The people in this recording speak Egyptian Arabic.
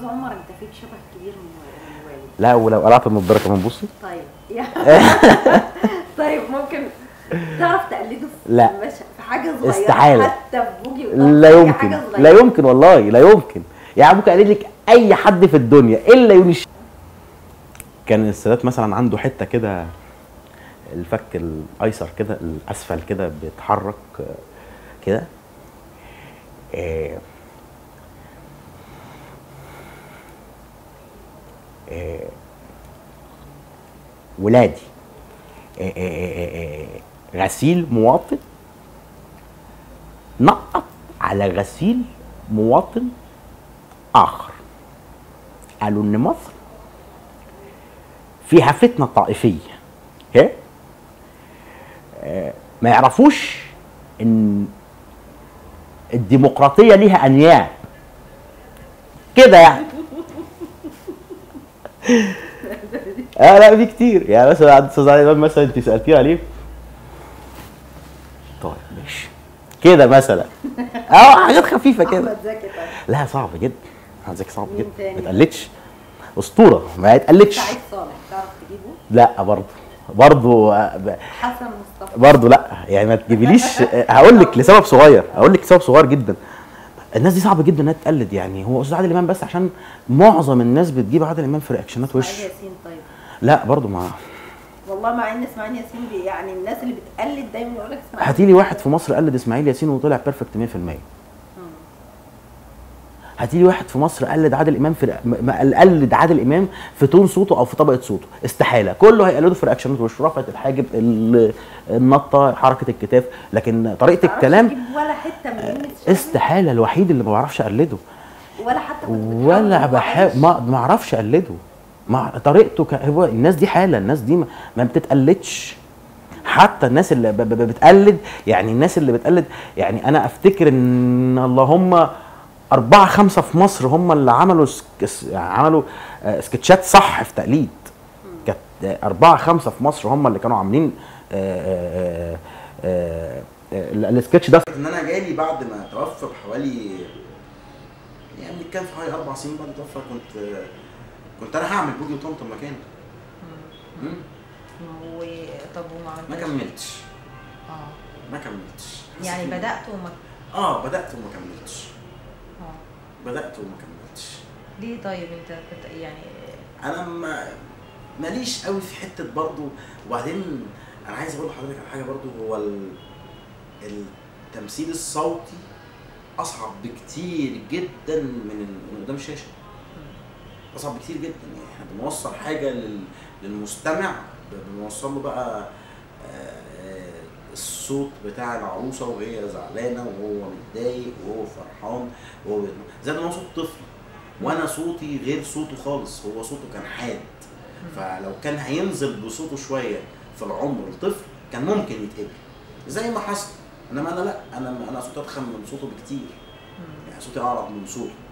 عمر انت فيك شبه كبير من من الوالد لا ولو قلعت النضاره كمان بصي طيب يا طيب ممكن تعرف تقلده في لا. مش... في حاجه صغيره استحالة. حتى في بوجي لا وطبعاً، يمكن حاجة صغيرة. لا يمكن والله لا يمكن يعني ممكن اقلد لك اي حد في الدنيا الا يونس كان السادات مثلا عنده حته كده الفك الايسر كده الاسفل كده بيتحرك آه، كده آه، آه، ولادي آه، آه، آه، آه، غسيل مواطن نقط على غسيل مواطن اخر قالوا ان مصر فيها فتنه طائفيه اوكي آه، ما يعرفوش ان الديمقراطيه ليها انياب كده يعني اه لا في كتير يعني مثلا عند استاذ علي امام مثلا انت سالتيه عليه طيب ماشي كده مثلا اه حاجات خفيفه كده احمد زكي طيب لا صعب جدا احمد زكي صعب مين جدا تاني؟ ما يتقلدش اسطوره ما يتقلدش سعيد صالح تعرف تجيبه لا برضه برضه آه، ب- حسن مصطفى برضه لا يعني ما تجيبليش آه، هقول لك لسبب صغير هقول لك لسبب صغير جدا الناس دي صعب جدا انها تقلد يعني هو استاذ عادل امام بس عشان معظم الناس بتجيب عادل امام في رياكشنات وش اسماعيل ياسين طيب لا برضه ما والله مع ان اسماعيل ياسين بي يعني الناس اللي بتقلد دايما يقول لك اسماعيل هاتي لي واحد في مصر قلد اسماعيل ياسين وطلع بيرفكت 100% هاتي لي واحد في مصر قلد عادل امام في ما- ما قلد عادل امام في تون صوته او في طبقه صوته استحاله كله هيقلده في رياكشنات وش رفعه الحاجب ال- النطه حركه الكتاف لكن طريقه معرفش الكلام أجيب ولا حته من يونس شاهين، استحاله الوحيد اللي ما بعرفش اقلده ولا حتى كنت بتحاول ولا وهو بحاول عايش. ما ما اعرفش اقلده مع طريقته ك... هو الناس دي حاله الناس دي ما, ما بتتقلدش حتى الناس اللي ب... ب... ب- بتقلد يعني الناس اللي بتقلد يعني انا افتكر ان اللهم أربعة خمسة في مصر هم اللي عملوا سك... س- يعني عملوا آه، سكتشات صح في تقليد كانت آه، أربعة خمسة في مصر هم اللي كانوا عاملين آه، آه، آه، آه، ال- السكتش ده ان انا جالي بعد ما توفى بحوالي يعني كان في حوالي اربع سنين بعد توفى كنت كنت انا هعمل بوجي وطمطم مكانه مم. و... طب وما ما عملتش كملتش اه ما كملتش يعني حسيت إن- بدات وما اه بدات وما كملتش اه بدات وما كملتش ليه طيب انت كنت يعني انا ما ماليش قوي في حته برضو وبعدين انا عايز اقول لحضرتك على حاجه برضو هو ال... التمثيل الصوتي اصعب بكتير جدا من ال- من قدام الشاشه اصعب بكتير جدا يعني احنا بنوصل حاجه لل... للمستمع ب- بنوصل له بقى آه، الصوت بتاع العروسه وهي زعلانه وهو متضايق وهو فرحان وهو زي ما هو صوت طفل وانا صوتي غير صوته خالص هو صوته كان حاد فلو كان هينزل بصوته شويه في العمر الطفل كان ممكن يتقبل زي ما حصل انما انا لا انا انا صوتي اضخم من صوته بكتير يعني صوتي اعرض من صوته